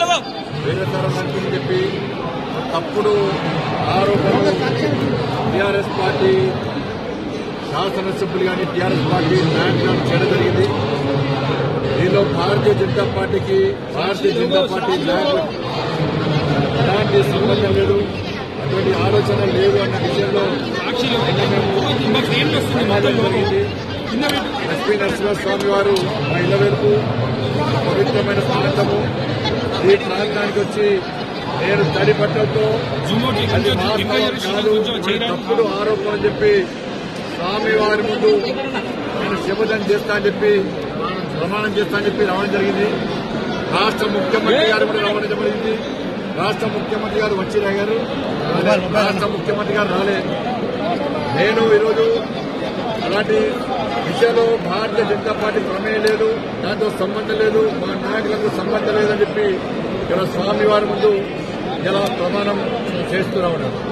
వేరేతరం అని చెప్పి తప్పుడు ఆరోపణలు టీఆర్ఎస్ పార్టీ శాసనసభ్యులు కానీ టీఆర్ఎస్ పార్టీ నాయకులను చేయడం జరిగింది దీనిలో భారతీయ జనతా పార్టీకి భారతీయ జనతా పార్టీ నాయకులకు ఎలాంటి సంబంధం లేదు అటువంటి ఆలోచన లేదు అన్న విషయంలో సమాజం జరిగింది ఎస్పీ నరసింహస్వామి వారు మా ఇళ్ల వరకు పవిత్రమైన ప్రాంతము ఈ ప్రాంతానికి వచ్చి నేను తడి బట్టలతో అది వాస్తవం కాదు ఇది తప్పుడు ఆరోపణ చెప్పి స్వామి వారి ముందు నేను శపథం చేస్తా అని చెప్పి ప్రమాణం చేస్తా అని చెప్పి రావడం జరిగింది రాష్ట్ర ముఖ్యమంత్రి గారు కూడా రావడం జరిగింది రాష్ట్ర ముఖ్యమంత్రి గారు వచ్చి గారు రాష్ట్ర ముఖ్యమంత్రి గారు రాలే నేను ఈరోజు అలాంటి విషయంలో భారతీయ జనతా పార్టీ ప్రమేయం లేదు దాంతో సంబంధం లేదు మా నాయకులకు సంబంధం లేదని చెప్పి ఇలా స్వామివారి ముందు ఇలా ప్రమాణం చేస్తూ రావడం